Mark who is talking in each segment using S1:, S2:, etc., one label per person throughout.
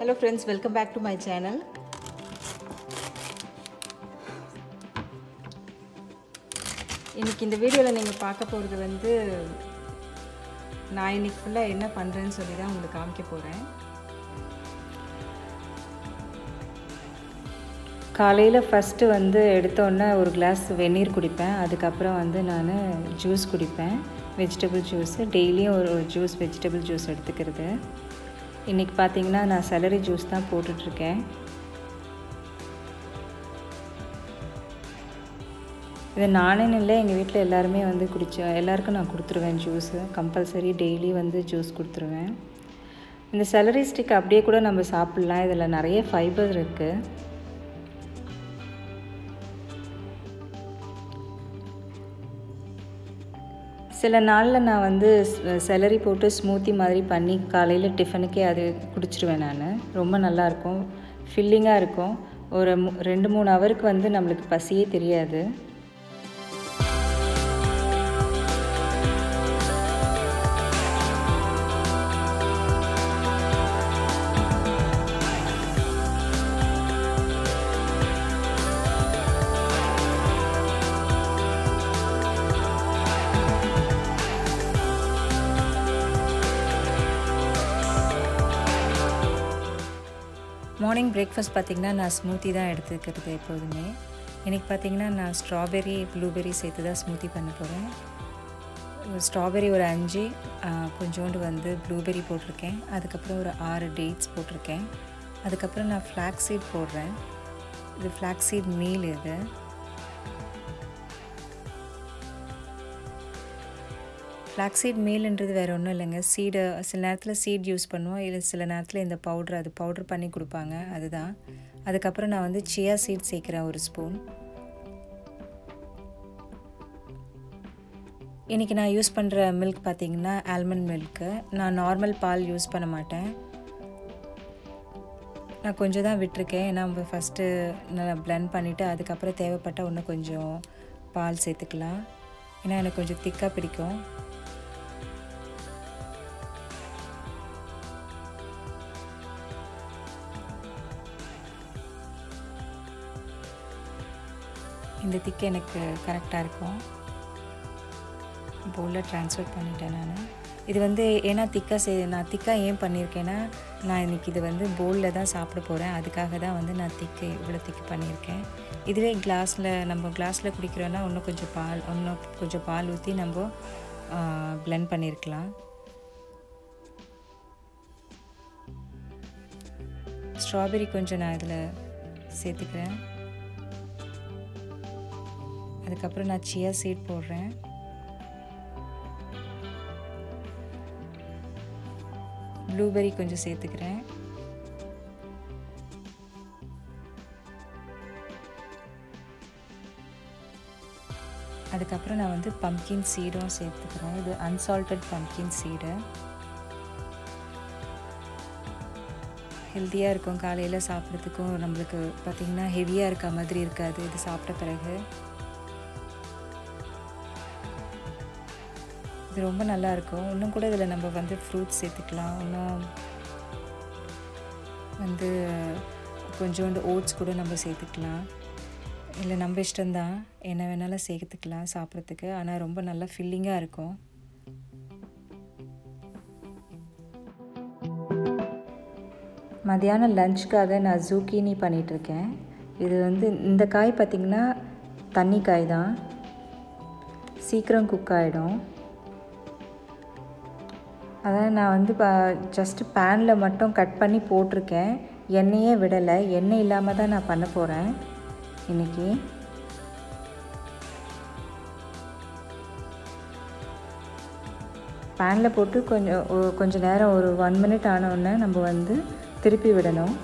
S1: hello friends welcome back to my channel இன்றைக்கி இந்த வீடியோவில் நீங்கள் பார்க்க போகிறது வந்து நான் இன்னைக்கு ஃபுல்லாக என்ன பண்ணுறேன்னு சொல்லி தான் உங்களுக்கு காமிக்க போகிறேன் காலையில் ஃபஸ்ட்டு வந்து எடுத்தோன்னே ஒரு கிளாஸ் வெந்நீர் குடிப்பேன் அதுக்கப்புறம் வந்து நான் ஜூஸ் குடிப்பேன் வெஜிடபிள் ஜூஸு டெய்லியும் ஒரு ஜூஸ் வெஜிடபிள் ஜூஸ் எடுத்துக்கிறது இன்றைக்கி பார்த்தீங்கன்னா நான் செலரி ஜூஸ் தான் போட்டுட்ருக்கேன் இது நானும் இல்லை எங்கள் வீட்டில் எல்லாருமே வந்து குடிச்ச எல்லாருக்கும் நான் கொடுத்துருவேன் ஜூஸு கம்பல்சரி டெய்லி வந்து ஜூஸ் கொடுத்துருவேன் இந்த செலரி ஸ்டிக் அப்படியே கூட நம்ம சாப்பிட்லாம் இதில் நிறைய ஃபைபர் இருக்குது சில நாளில் நான் வந்து செலரி போட்டு ஸ்மூத்தி மாதிரி பண்ணி காலையில் டிஃபனுக்கே அது குடிச்சிருவேன் நான் ரொம்ப நல்லாயிருக்கும் ஃபில்லிங்காக இருக்கும் ஒரு ரெண்டு மூணு ஹவருக்கு வந்து நம்மளுக்கு பசியே தெரியாது மார்னிங் பிரேக்ஃபாஸ்ட் பார்த்திங்கன்னா நான் ஸ்மூத்தி தான் எடுத்துக்கிறது எப்போதுமே இன்றைக்கி பார்த்திங்கன்னா நான் ஸ்ட்ராபெரி ப்ளூபெரி சேர்த்து தான் ஸ்மூத்தி பண்ண போகிறேன் ஸ்ட்ராபெரி ஒரு அஞ்சு கொஞ்சோண்டு வந்து ப்ளூபெரி போட்டிருக்கேன் அதுக்கப்புறம் ஒரு ஆறு டேட்ஸ் போட்டிருக்கேன் அதுக்கப்புறம் நான் ஃப்ளாக் சீட் போடுறேன் இது ஃப்ளாக் சீட் மீல் இது ஃப்ளாக்ஸீட் மீல்ன்றது வேறு ஒன்றும் இல்லைங்க சீடை சில நேரத்தில் சீட் யூஸ் பண்ணுவோம் இல்லை சில நேரத்தில் இந்த பவுட்ரு அது பவுட்ரு பண்ணி கொடுப்பாங்க அதுதான் அதுக்கப்புறம் நான் வந்து சியா சீட் சேர்க்குறேன் ஒரு ஸ்பூன் இன்றைக்கி நான் யூஸ் பண்ணுற மில்க் பார்த்திங்கன்னா ஆல்மண்ட் மில்க்கு நான் நார்மல் பால் யூஸ் பண்ண மாட்டேன் நான் கொஞ்சம் தான் விட்டுருக்கேன் ஏன்னா நம்ம ஃபஸ்ட்டு நல்லா ப்ளெண்ட் பண்ணிவிட்டு அதுக்கப்புறம் தேவைப்பட்டால் இன்னும் கொஞ்சம் பால் சேர்த்துக்கலாம் ஏன்னா எனக்கு கொஞ்சம் திக்காக பிடிக்கும் இந்த திக்கு எனக்கு கரெக்டாக இருக்கும் பவுலில் ட்ரான்ஸ்ஃபர் பண்ணிட்டேன் நான் இது வந்து ஏன்னா திக்காக சே நான் திக்காக ஏன் பண்ணியிருக்கேன்னா நான் இன்றைக்கி இது வந்து பவுலில் தான் சாப்பிட போகிறேன் அதுக்காக தான் வந்து நான் திக்கு இவ்வளோ திக்கு பண்ணியிருக்கேன் இதுவே கிளாஸில் நம்ம கிளாஸில் குடிக்கிறோன்னா இன்னும் கொஞ்சம் பால் இன்னும் கொஞ்சம் பால் ஊற்றி நம்ம ப்ளெண்ட் பண்ணியிருக்கலாம் ஸ்ட்ராபெரி கொஞ்சம் நான் இதில் சேர்த்துக்கிறேன் அதுக்கப்புறம் நான் சியா சீட் போடுறேன் ப்ளூபெரி கொஞ்சம் சேர்த்துக்கிறேன் அதுக்கப்புறம் நான் வந்து பம்கின் சீடும் சேர்த்துக்கிறேன் இது அன்சால்டட் பம்கின் சீடு ஹெல்த்தியாக இருக்கும் காலையில் சாப்பிட்றதுக்கும் நம்மளுக்கு பார்த்திங்கன்னா ஹெவியாக இருக்க மாதிரி இருக்காது இது சாப்பிட்ட பிறகு இது ரொம்ப நல்லாயிருக்கும் இன்னும் கூட இதில் நம்ம வந்து ஃப்ரூட்ஸ் சேர்த்துக்கலாம் இன்னும் வந்து கொஞ்சோண்டு ஓட்ஸ் கூட நம்ம சேர்த்துக்கலாம் இல்லை நம்ம இஷ்டம்தான் என்ன வேணாலும் சேர்த்துக்கலாம் சாப்பிட்றதுக்கு ஆனால் ரொம்ப நல்லா ஃபில்லிங்காக இருக்கும் மதியானம் லஞ்சுக்காக நான் ஜூக்கினி பண்ணிகிட்ருக்கேன் இது வந்து இந்த காய் பார்த்திங்கன்னா தண்ணி காய் தான் சீக்கிரம் குக் ஆகிடும் அதான் நான் வந்து இப்போ ஜஸ்ட்டு பேனில் மட்டும் கட் பண்ணி போட்டிருக்கேன் எண்ணெயே விடலை எண்ணெய் இல்லாமல் தான் நான் பண்ண போகிறேன் இன்றைக்கி பேனில் போட்டு கொஞ்சம் கொஞ்சம் நேரம் ஒரு ஒன் மினிட் ஆனோடனே நம்ம வந்து திருப்பி விடணும்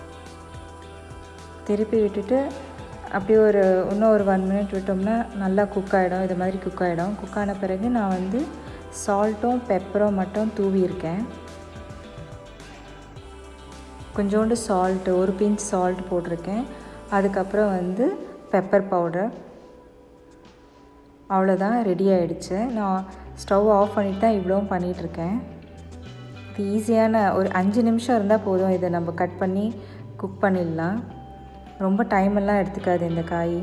S1: திருப்பி விட்டுட்டு அப்படியே ஒரு இன்னும் ஒரு ஒன் மினிட் விட்டோம்னா நல்லா குக் ஆகிடும் இது மாதிரி குக் ஆகிடும் குக் ஆன பிறகு நான் வந்து சால்ட்டும் பெப்பரும் மட்டும் தூவியிருக்கேன் கொஞ்சோண்டு சால்ட்டு ஒரு பிஞ்ச் சால்ட் போட்டிருக்கேன் அதுக்கப்புறம் வந்து பெப்பர் பவுடர் அவ்வளோதான் ரெடி ஆகிடுச்சு நான் ஸ்டவ் ஆஃப் பண்ணிட்டு தான் இவ்வளோவும் பண்ணிகிட்ருக்கேன் இது ஈஸியான ஒரு அஞ்சு நிமிஷம் இருந்தால் போதும் இதை நம்ம கட் பண்ணி குக் பண்ணிடலாம் ரொம்ப டைம் எல்லாம் எடுத்துக்காது இந்த காய்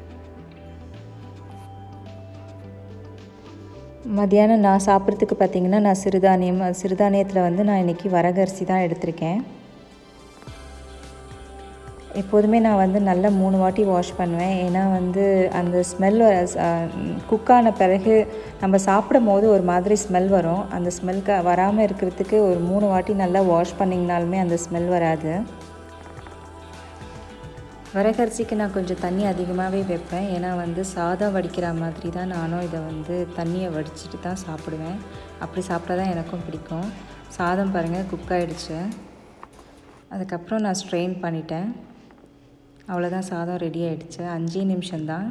S1: மத்தியானம் நான் சாப்பிட்றதுக்கு பார்த்திங்கன்னா நான் சிறுதானியம் சிறுதானியத்தில் வந்து நான் இன்றைக்கி வரகரிசி தான் எடுத்திருக்கேன் எப்போதுமே நான் வந்து நல்லா மூணு வாட்டி வாஷ் பண்ணுவேன் ஏன்னா வந்து அந்த ஸ்மெல் குக்கான பிறகு நம்ம சாப்பிடும் போது ஒரு மாதிரி ஸ்மெல் வரும் அந்த ஸ்மெல்க்கு வராமல் இருக்கிறதுக்கு ஒரு மூணு வாட்டி நல்லா வாஷ் பண்ணிங்கனாலுமே அந்த ஸ்மெல் வராது வரகரிசிக்கு நான் கொஞ்சம் தண்ணி அதிகமாகவே வைப்பேன் ஏன்னா வந்து சாதம் வடிக்கிற மாதிரி தான் நானும் இதை வந்து தண்ணியை வடிச்சிட்டு தான் சாப்பிடுவேன் அப்படி சாப்பிட்டா தான் எனக்கும் பிடிக்கும் சாதம் பாருங்கள் குக் ஆகிடுச்சு அதுக்கப்புறம் நான் ஸ்ட்ரெயின் பண்ணிட்டேன் அவ்வளோதான் சாதம் ரெடி ஆகிடுச்சு அஞ்சே நிமிஷம்தான்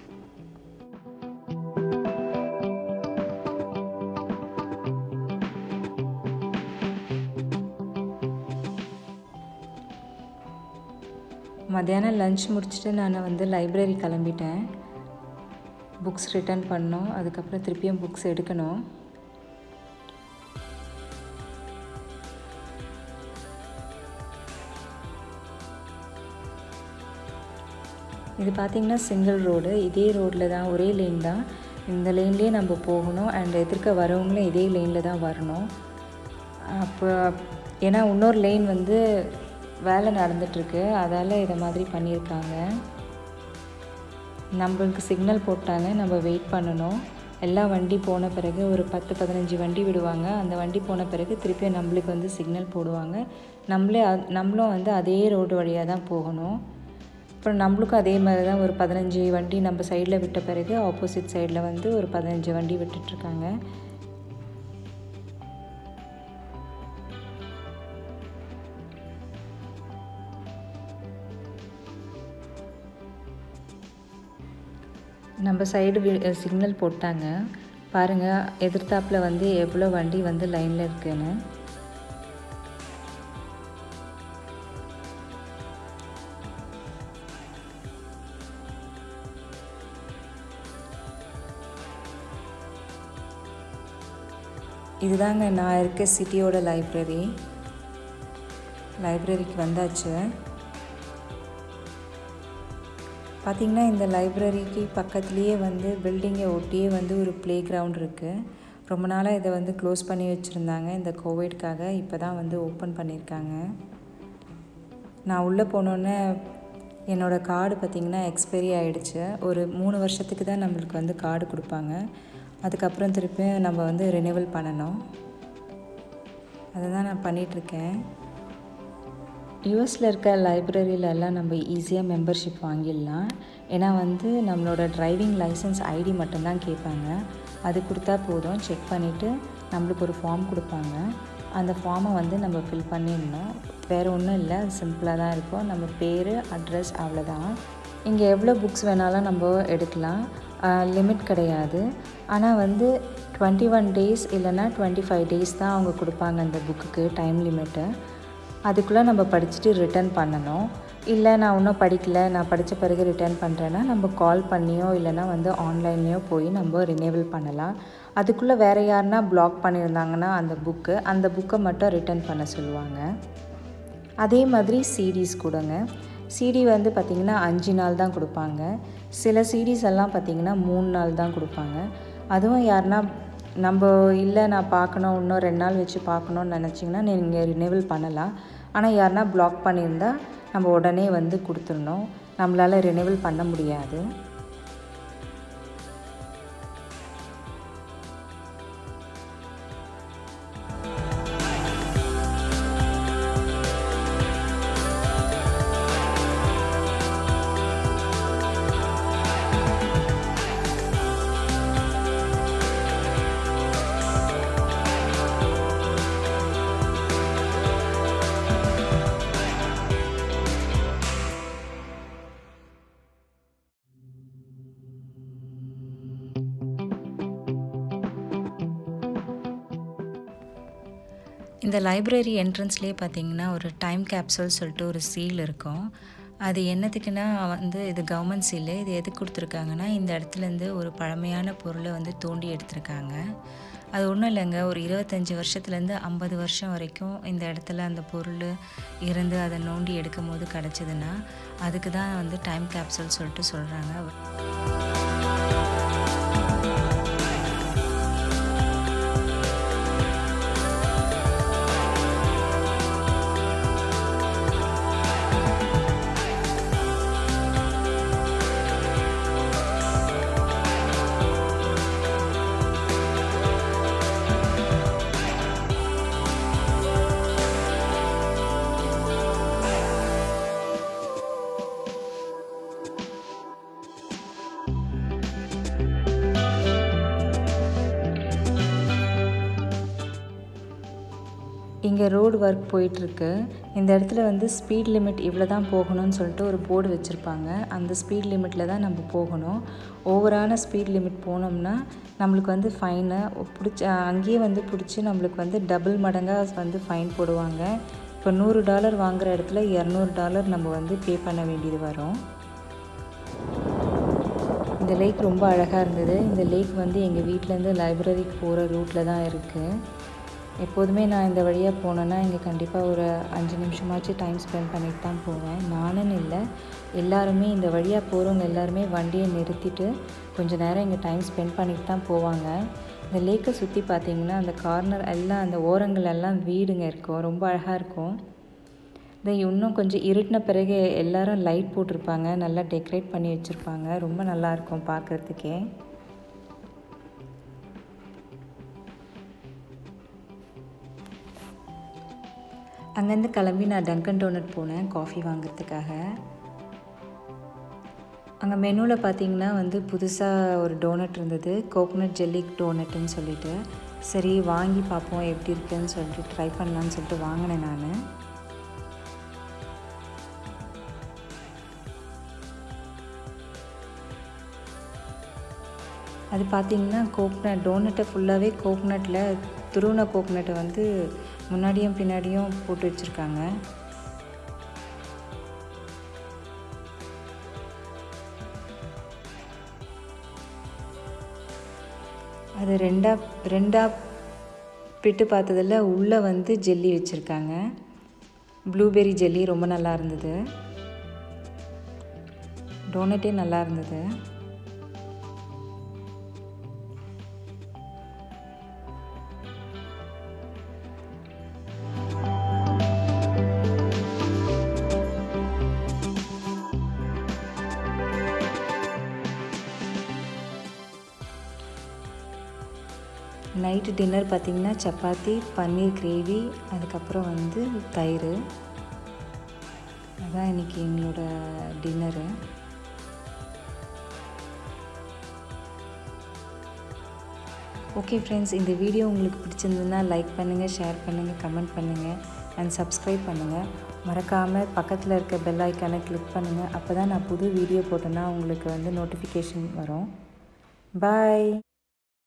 S1: மத்தியானம் லஞ்ச் முடிச்சுட்டு நான் வந்து லைப்ரரி கிளம்பிட்டேன் புக்ஸ் ரிட்டர்ன் பண்ணோம் அதுக்கப்புறம் திருப்பியும் புக்ஸ் எடுக்கணும் இது பார்த்திங்கன்னா சிங்கிள் ரோடு இதே ரோட்டில் தான் ஒரே லேன் தான் இந்த லேன்லேயே நம்ம போகணும் அண்ட் எதிர்க்க வரவங்களும் இதே லேனில் தான் வரணும் அப்போ ஏன்னா இன்னொரு லேன் வந்து வேலை நடந்துகிட்ருக்கு அதால் இதை மாதிரி பண்ணியிருக்காங்க நம்மளுக்கு சிக்னல் போட்டாங்க நம்ம வெயிட் பண்ணணும் எல்லா வண்டி போன பிறகு ஒரு பத்து பதினஞ்சு வண்டி விடுவாங்க அந்த வண்டி போன பிறகு திருப்பியும் நம்மளுக்கு வந்து சிக்னல் போடுவாங்க நம்மளே நம்மளும் வந்து அதே ரோடு வழியாக தான் போகணும் அப்புறம் நம்மளுக்கும் அதே மாதிரி தான் ஒரு பதினஞ்சு வண்டி நம்ம சைடில் விட்ட பிறகு ஆப்போசிட் சைடில் வந்து ஒரு பதினஞ்சு வண்டி விட்டுட்ருக்காங்க நம்ம சைடு சிக்னல் போட்டாங்க பாருங்கள் எதிர்த்தாப்பில் வந்து எவ்வளோ வண்டி வந்து லைனில் இருக்குன்னு இதுதாங்க நான் இருக்க சிட்டியோட லைப்ரரி லைப்ரரிக்கு வந்தாச்சு பார்த்திங்கன்னா இந்த லைப்ரரிக்கு பக்கத்துலேயே வந்து பில்டிங்கை ஒட்டியே வந்து ஒரு ப்ளே கிரவுண்ட் இருக்குது ரொம்ப நாளாக இதை வந்து க்ளோஸ் பண்ணி வச்சுருந்தாங்க இந்த கோவிட்காக இப்போ தான் வந்து ஓப்பன் பண்ணியிருக்காங்க நான் உள்ளே போனோன்னே என்னோடய கார்டு பார்த்திங்கன்னா எக்ஸ்பைரி ஆகிடுச்சு ஒரு மூணு வருஷத்துக்கு தான் நம்மளுக்கு வந்து கார்டு கொடுப்பாங்க அதுக்கப்புறம் திருப்பியும் நம்ம வந்து ரினிவல் பண்ணணும் அதை தான் நான் பண்ணிகிட்ருக்கேன் யூஎஸில் இருக்க லைப்ரரியிலலாம் நம்ம ஈஸியாக மெம்பர்ஷிப் வாங்கிடலாம் ஏன்னா வந்து நம்மளோட டிரைவிங் லைசன்ஸ் ஐடி மட்டும்தான் கேட்பாங்க அது கொடுத்தா போதும் செக் பண்ணிவிட்டு நம்மளுக்கு ஒரு ஃபார்ம் கொடுப்பாங்க அந்த ஃபார்மை வந்து நம்ம ஃபில் பண்ணிடணும் வேறு ஒன்றும் இல்லை சிம்பிளாக தான் இருக்கும் நம்ம பேர் அட்ரஸ் அவ்வளோதான் இங்கே எவ்வளோ புக்ஸ் வேணாலும் நம்ம எடுக்கலாம் லிமிட் கிடையாது ஆனால் வந்து டுவெண்ட்டி ஒன் டேஸ் இல்லைன்னா டுவெண்ட்டி ஃபைவ் டேஸ் தான் அவங்க கொடுப்பாங்க அந்த புக்குக்கு டைம் லிமிட்டு அதுக்குள்ளே நம்ம படிச்சுட்டு ரிட்டர்ன் பண்ணணும் இல்லை நான் இன்னும் படிக்கல நான் படித்த பிறகு ரிட்டர்ன் பண்ணுறேன்னா நம்ம கால் பண்ணியோ இல்லைனா வந்து ஆன்லைன்லேயோ போய் நம்ம ரினேவல் பண்ணலாம் அதுக்குள்ளே வேறு யாருன்னா பிளாக் பண்ணியிருந்தாங்கன்னா அந்த புக்கு அந்த புக்கை மட்டும் ரிட்டர்ன் பண்ண சொல்லுவாங்க அதே மாதிரி சிடிஸ் கூடங்க சிடி வந்து பார்த்திங்கன்னா அஞ்சு நாள் தான் கொடுப்பாங்க சில சிடிஸ் எல்லாம் பார்த்திங்கன்னா மூணு நாள் தான் கொடுப்பாங்க அதுவும் யாருன்னா நம்ம இல்லை நான் பார்க்கணும் இன்னும் ரெண்டு நாள் வச்சு பார்க்கணுன்னு நினச்சிங்கன்னா நீங்கள் ரினிவல் பண்ணலாம் ஆனால் யாருன்னா பிளாக் பண்ணியிருந்தா நம்ம உடனே வந்து கொடுத்துடணும் நம்மளால் ரினிவல் பண்ண முடியாது இந்த லைப்ரரி என்ட்ரன்ஸ்லேயே பார்த்தீங்கன்னா ஒரு டைம் கேப்சூல் சொல்லிட்டு ஒரு சீல் இருக்கும் அது என்னத்துக்குன்னா வந்து இது கவர்மெண்ட் சீலு இது எதுக்கு கொடுத்துருக்காங்கன்னா இந்த இடத்துலேருந்து ஒரு பழமையான பொருளை வந்து தோண்டி எடுத்திருக்காங்க அது ஒன்றும் இல்லைங்க ஒரு இருபத்தஞ்சி வருஷத்துலேருந்து ஐம்பது வருஷம் வரைக்கும் இந்த இடத்துல அந்த பொருள் இருந்து அதை நோண்டி எடுக்கும் போது கிடச்சிதுன்னா அதுக்கு தான் வந்து டைம் கேப்சூல் சொல்லிட்டு சொல்கிறாங்க இங்கே ரோடு ஒர்க் போயிட்டுருக்கு இந்த இடத்துல வந்து ஸ்பீட் லிமிட் இவ்வளோ தான் போகணும்னு சொல்லிட்டு ஒரு போர்டு வச்சுருப்பாங்க அந்த ஸ்பீட் லிமிட்டில் தான் நம்ம போகணும் ஓவரான ஸ்பீட் லிமிட் போனோம்னா நம்மளுக்கு வந்து ஃபைனு பிடிச்ச அங்கேயே வந்து பிடிச்சி நம்மளுக்கு வந்து டபுள் மடங்காக வந்து ஃபைன் போடுவாங்க இப்போ நூறு டாலர் வாங்குகிற இடத்துல இரநூறு டாலர் நம்ம வந்து பே பண்ண வேண்டியது வரும் இந்த லேக் ரொம்ப அழகாக இருந்தது இந்த லேக் வந்து எங்கள் வீட்டிலேருந்து லைப்ரரிக்கு போகிற ரூட்டில் தான் இருக்குது எப்போதுமே நான் இந்த வழியாக போனேன்னா இங்கே கண்டிப்பாக ஒரு அஞ்சு நிமிஷமாச்சு டைம் ஸ்பெண்ட் பண்ணிட்டு தான் போவேன் நானுன்னு இல்லை எல்லாருமே இந்த வழியாக போகிறவங்க எல்லாருமே வண்டியை நிறுத்திட்டு கொஞ்சம் நேரம் இங்கே டைம் ஸ்பெண்ட் பண்ணிட்டு தான் போவாங்க இந்த லேக்கை சுற்றி பார்த்தீங்கன்னா அந்த கார்னர் எல்லாம் அந்த ஓரங்கள் எல்லாம் வீடுங்க இருக்கும் ரொம்ப அழகாக இருக்கும் இந்த இன்னும் கொஞ்சம் இருட்டின பிறகு எல்லாரும் லைட் போட்டிருப்பாங்க நல்லா டெக்கரேட் பண்ணி வச்சுருப்பாங்க ரொம்ப நல்லாயிருக்கும் பார்க்குறதுக்கே அங்கேருந்து கிளம்பி நான் டங்கன் டோனட் போனேன் காஃபி வாங்குறதுக்காக அங்கே மெனுவில் பார்த்தீங்கன்னா வந்து புதுசாக ஒரு டோனட் இருந்தது கோகோனட் ஜெல்லி டோனட்டுன்னு சொல்லிட்டு சரி வாங்கி பார்ப்போம் எப்படி இருக்குன்னு சொல்லிட்டு ட்ரை பண்ணலான்னு சொல்லிட்டு வாங்கினேன் நான் அது பார்த்தீங்கன்னா கோக்னட் டோனட்டை ஃபுல்லாகவே கோக்னட்டில் துருவன கோக்னட்டை வந்து முன்னாடியும் பின்னாடியும் போட்டு வச்சுருக்காங்க அது ரெண்டாக ரெண்டாக பிட்டு பார்த்ததில் உள்ளே வந்து ஜெல்லி வச்சுருக்காங்க ப்ளூபெர்ரி ஜெல்லி ரொம்ப நல்லா இருந்தது டோனட்டே நல்லா இருந்தது நைட்டு டின்னர் பார்த்திங்கன்னா சப்பாத்தி பன்னீர் கிரேவி அதுக்கப்புறம் வந்து தயிர் அதான் இன்றைக்கி எங்களோட டின்னரு ஓகே ஃப்ரெண்ட்ஸ் இந்த வீடியோ உங்களுக்கு பிடிச்சிருந்ததுன்னா லைக் பண்ணுங்கள் ஷேர் பண்ணுங்கள் கமெண்ட் பண்ணுங்கள் அண்ட் சப்ஸ்கிரைப் பண்ணுங்கள் மறக்காமல் பக்கத்தில் இருக்க பெல் ஐக்கானை கிளிக் பண்ணுங்கள் அப்போ தான் நான் புது வீடியோ போட்டேன்னா உங்களுக்கு வந்து நோட்டிஃபிகேஷன் வரும் பாய்